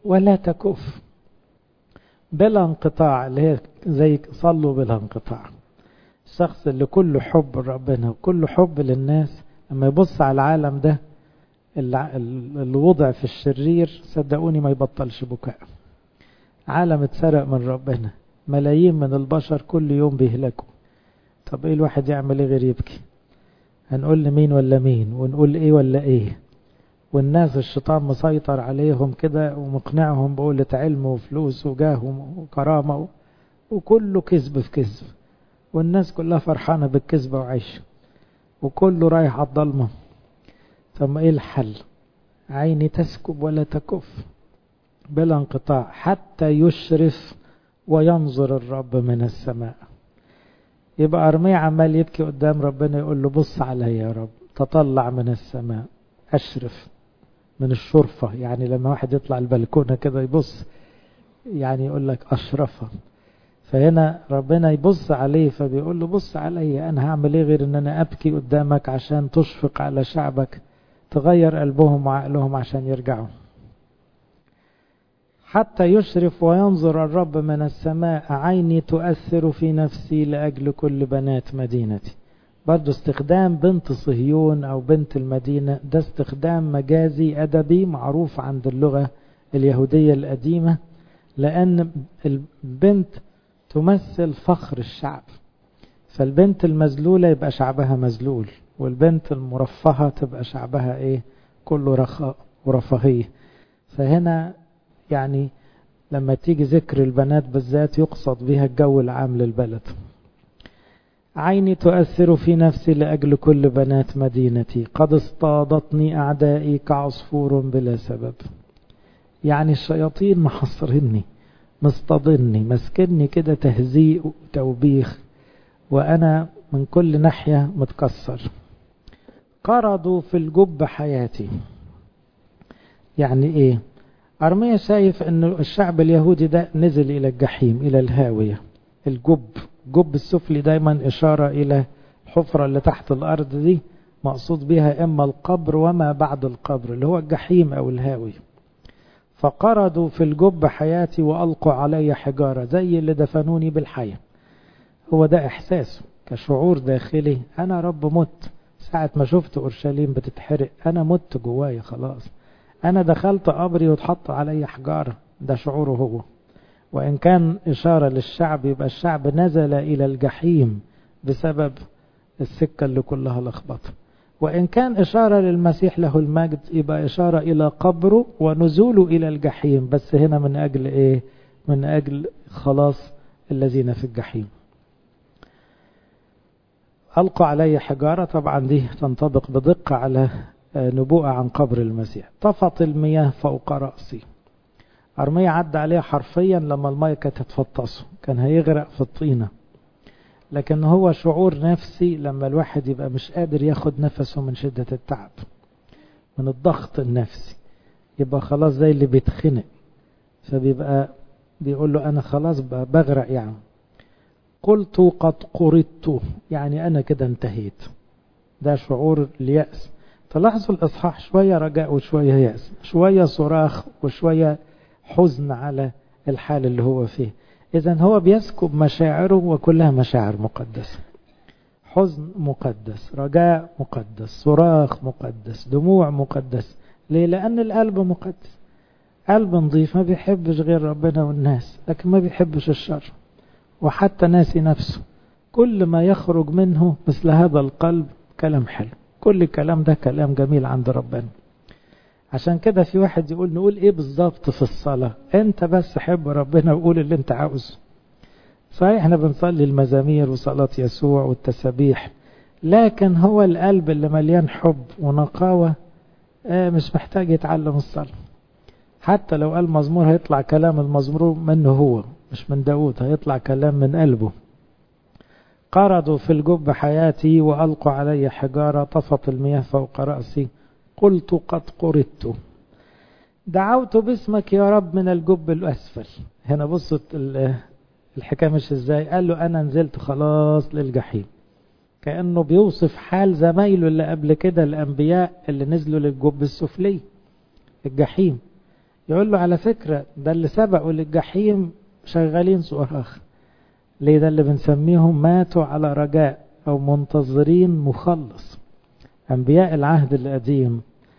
ولا تكف بلا انقطاع اللي هي زي صلوا بلا انقطاع الشخص اللي كله حب لربنا وكله حب للناس لما يبص على العالم ده اللي وضع في الشرير صدقوني ما يبطلش بكاء عالم اتسرق من ربنا ملايين من البشر كل يوم بيهلكوا طب ايه الواحد يعمل ايه غير يبكي هنقول لمين ولا مين ونقول ايه ولا ايه والناس الشيطان مسيطر عليهم كده ومقنعهم بقولة علم وفلوس وجاه وكرامة وكله كذب في كذب والناس كلها فرحانة بالكذبة وعيش وكله رايح على الضلمة ثم ايه الحل عيني تسكب ولا تكف بلا انقطاع حتى يشرف وينظر الرب من السماء يبقى أرميا عمال يبكي قدام ربنا يقول له بص عليا يا رب تطلع من السماء أشرف من الشرفة يعني لما واحد يطلع البلكونة كده يبص يعني يقول لك أشرفة فهنا ربنا يبص عليه فبيقول له بص عليا أنا هعمل إيه غير إن أنا أبكي قدامك عشان تشفق على شعبك تغير قلبهم وعقلهم عشان يرجعوا حتى يشرف وينظر الرب من السماء عيني تؤثر في نفسي لأجل كل بنات مدينتي برضو استخدام بنت صهيون أو بنت المدينة ده استخدام مجازي أدبي معروف عند اللغة اليهودية القديمة لأن البنت تمثل فخر الشعب فالبنت المذلولة يبقى شعبها مذلول والبنت المرفهة تبقى شعبها ايه كله رخاء ورفاهية فهنا يعني لما تيجي ذكر البنات بالذات يقصد بها الجو العام للبلد عيني تؤثر في نفسي لأجل كل بنات مدينتي قد اصطادتني أعدائي كعصفور بلا سبب يعني الشياطين محصرني مصطادني مسكني كده تهزيء وتوبيخ وأنا من كل ناحية متكسر قرضوا في الجب حياتي يعني ايه أرميا شايف أن الشعب اليهودي ده نزل إلى الجحيم إلى الهاوية الجب جب السفلي دايما إشارة إلى الحفرة اللي تحت الأرض دي مقصود بها إما القبر وما بعد القبر اللي هو الجحيم أو الهاوية فقرضوا في الجب حياتي وألقوا علي حجارة زي اللي دفنوني بالحياة هو ده إحساسه كشعور داخلي أنا رب مت ساعة ما شفت أورشليم بتتحرق أنا مت جوايا خلاص أنا دخلت قبري واتحط علي حجارة ده شعوره هو وإن كان إشارة للشعب يبقى الشعب نزل إلى الجحيم بسبب السكة اللي كلها لخبطة وإن كان إشارة للمسيح له المجد يبقى إشارة إلى قبره ونزوله إلى الجحيم بس هنا من أجل إيه من أجل خلاص الذين في الجحيم ألقوا علي حجارة طبعا دي تنطبق بدقة على نبوءة عن قبر المسيح طفت المياه فوق رأسي أرمية عدى عليها حرفيا لما المية كانت تفطسه كان هيغرق في الطينة لكن هو شعور نفسي لما الواحد يبقى مش قادر ياخد نفسه من شدة التعب من الضغط النفسي يبقى خلاص زي اللي بيتخنق فبيبقى بيقول له أنا خلاص بغرق يعني قلت قد قردت يعني أنا كده انتهيت ده شعور اليأس تلاحظوا الإصحاح شوية رجاء وشوية يأس شوية صراخ وشوية حزن على الحال اللي هو فيه إذا هو بيسكب مشاعره وكلها مشاعر مقدسة حزن مقدس رجاء مقدس صراخ مقدس دموع مقدس ليه لأن القلب مقدس قلب نظيف ما بيحبش غير ربنا والناس لكن ما بيحبش الشر وحتى ناسي نفسه كل ما يخرج منه مثل هذا القلب كلام حلو كل الكلام ده كلام جميل عند ربنا عشان كده في واحد يقول نقول ايه بالظبط في الصلاة انت بس حب ربنا وقول اللي انت عاوزه صحيح احنا بنصلي المزامير وصلاة يسوع والتسابيح لكن هو القلب اللي مليان حب ونقاوة اه مش محتاج يتعلم الصلاة حتى لو قال مزمور هيطلع كلام المزمور منه هو مش من داود هيطلع كلام من قلبه قرضوا في الجب حياتي وألقوا علي حجارة طفت المياه فوق رأسي قلت قد قردت دعوت باسمك يا رب من الجب الأسفل هنا بصت الحكاية مش ازاي قال له أنا نزلت خلاص للجحيم كأنه بيوصف حال زمايله اللي قبل كده الأنبياء اللي نزلوا للجب السفلي الجحيم يقول له على فكرة ده اللي سبقوا للجحيم شغالين صراخ ليه ده اللي بنسميهم ماتوا على رجاء أو منتظرين مخلص أنبياء العهد القديم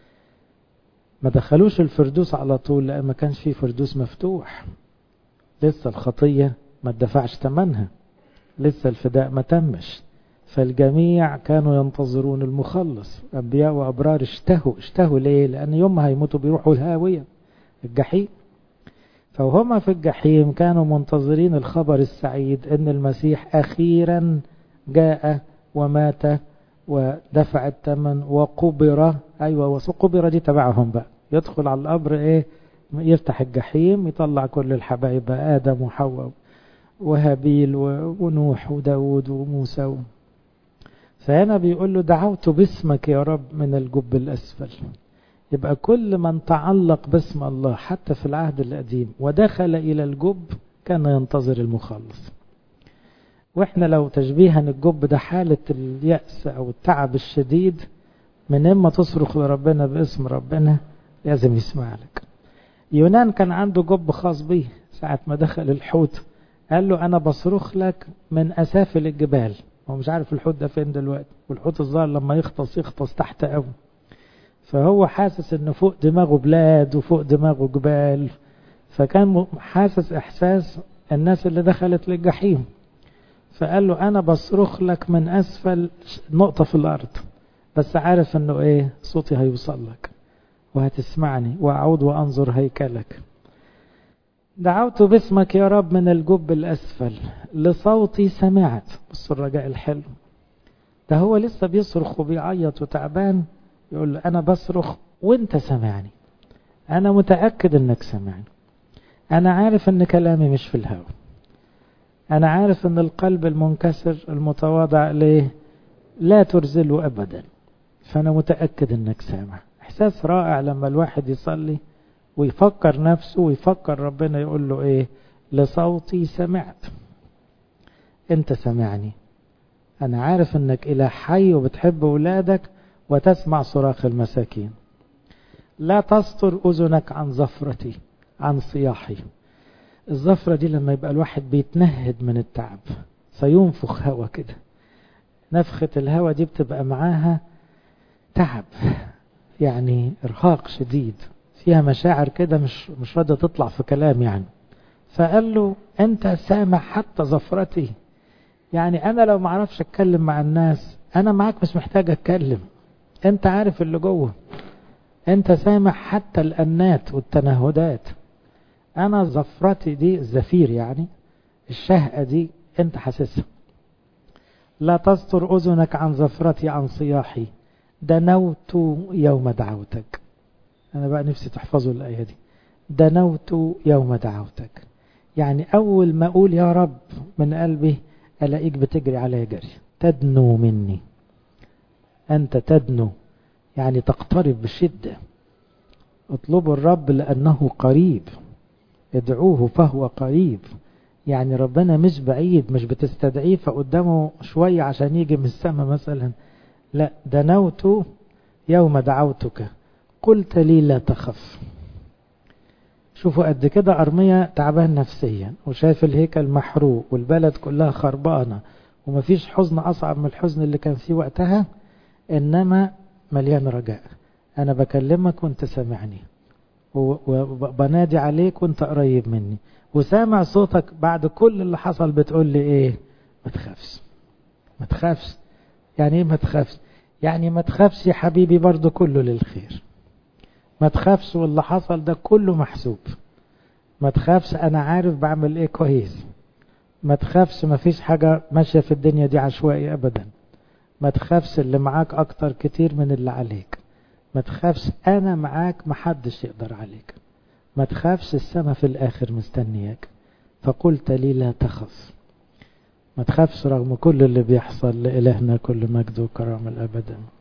ما دخلوش الفردوس على طول لأن ما كانش فيه فردوس مفتوح لسه الخطية ما اتدفعش ثمنها لسه الفداء ما تمش فالجميع كانوا ينتظرون المخلص أنبياء وأبرار اشتهوا اشتهوا ليه لأن يوم ما هيموتوا بيروحوا الهاوية الجحيم فهم في الجحيم كانوا منتظرين الخبر السعيد ان المسيح اخيرا جاء ومات ودفع الثمن وقبر ايوه وقبر دي تبعهم بقى يدخل على القبر ايه يفتح الجحيم يطلع كل الحبايب ادم وحواء وهابيل ونوح وداود وموسى فهنا بيقول له دعوت باسمك يا رب من الجب الاسفل يبقى كل من تعلق باسم الله حتى في العهد القديم ودخل إلى الجب كان ينتظر المخلص واحنا لو تشبيها الجب ده حالة اليأس أو التعب الشديد من إما تصرخ لربنا باسم ربنا لازم يسمع لك يونان كان عنده جب خاص به ساعة ما دخل الحوت قال له أنا بصرخ لك من أسافل الجبال هو مش عارف الحوت ده فين دلوقتي والحوت الظاهر لما يغطس يغطس تحت قوي فهو حاسس ان فوق دماغه بلاد وفوق دماغه جبال فكان حاسس احساس الناس اللي دخلت للجحيم فقال له انا بصرخ لك من اسفل نقطة في الارض بس عارف انه ايه صوتي هيوصل لك وهتسمعني واعود وانظر هيكلك دعوت باسمك يا رب من الجب الاسفل لصوتي سمعت بص الرجاء الحلو ده هو لسه بيصرخ وبيعيط وتعبان يقول له أنا بصرخ وانت سامعني أنا متأكد أنك سامعني أنا عارف أن كلامي مش في الهوى أنا عارف أن القلب المنكسر المتواضع ليه لا ترزله أبدا فأنا متأكد أنك سامع إحساس رائع لما الواحد يصلي ويفكر نفسه ويفكر ربنا يقول له إيه لصوتي سمعت أنت سمعني أنا عارف أنك إلى حي وبتحب أولادك وتسمع صراخ المساكين لا تستر أذنك عن زفرتي عن صياحي الزفرة دي لما يبقى الواحد بيتنهد من التعب فينفخ هوا كده نفخة الهوا دي بتبقى معاها تعب يعني إرهاق شديد فيها مشاعر كده مش مش راضية تطلع في كلام يعني فقال له أنت سامع حتى زفرتي يعني أنا لو معرفش أتكلم مع الناس أنا معاك مش محتاج أتكلم انت عارف اللي جوه انت سامع حتى الانات والتنهدات انا زفرتي دي الزفير يعني الشهقة دي انت حاسسها لا تستر اذنك عن زفرتي عن صياحي دنوت يوم دعوتك انا بقى نفسي تحفظوا الايه دي دنوت يوم دعوتك يعني اول ما اقول يا رب من قلبي الاقيك بتجري عليا جري تدنو مني أنت تدنو يعني تقترب بشدة اطلبوا الرب لأنه قريب ادعوه فهو قريب يعني ربنا مش بعيد مش بتستدعيه فقدامه شوية عشان يجي من السماء مثلا لا دنوت يوم دعوتك قلت لي لا تخف شوفوا قد كده أرمية تعبان نفسيا وشايف الهيكل محروق والبلد كلها خربانة ومفيش حزن أصعب من الحزن اللي كان فيه وقتها إنما مليان رجاء أنا بكلمك وأنت سامعني وبنادي عليك وأنت قريب مني وسامع صوتك بعد كل اللي حصل بتقول لي إيه ما تخافش ما تخافش يعني إيه ما تخافش يعني ما تخافش يا حبيبي برضو كله للخير ما تخافش واللي حصل ده كله محسوب ما تخافش أنا عارف بعمل إيه كويس ما تخافش ما فيش حاجة ماشية في الدنيا دي عشوائي أبدا ما تخافش اللي معاك أكتر كتير من اللي عليك ما تخافش أنا معاك محدش يقدر عليك ما تخافش السما في الآخر مستنياك فقلت لي لا تخف ما تخافش رغم كل اللي بيحصل لإلهنا كل مجد وكرامة الأبدا